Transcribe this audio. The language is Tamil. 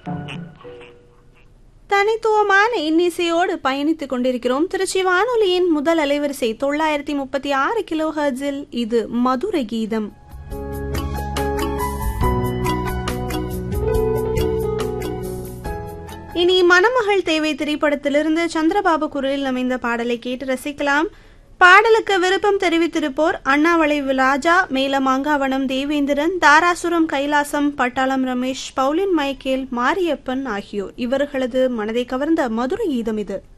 தனித்துவமான இன்னிசையோடு பயணித்துக் கொண்டிருக்கிறோம் திருச்சி வானொலியின் முதல் அலைவரிசை தொள்ளாயிரத்தி முப்பத்தி ஆறு கிலோ ஹர்ட்ஸில் இது மதுரை கீதம் இனி மணமகள் தேவை திரைப்படத்திலிருந்து சந்திரபாபு குரலில் அமைந்த பாடலை கேட்டு ரசிக்கலாம் பாடலுக்கு விருப்பம் தெரிவித்திருப்போர் அண்ணாவளை ராஜா மேலமாங்காவனம் தேவேந்திரன் தாராசுரம் கைலாசம் பட்டாளம் ரமேஷ் பவுலின் மைக்கேல் மாரியப்பன் ஆகியோர் இவர்களது மனதை கவர்ந்த மதுரை கீதம் இது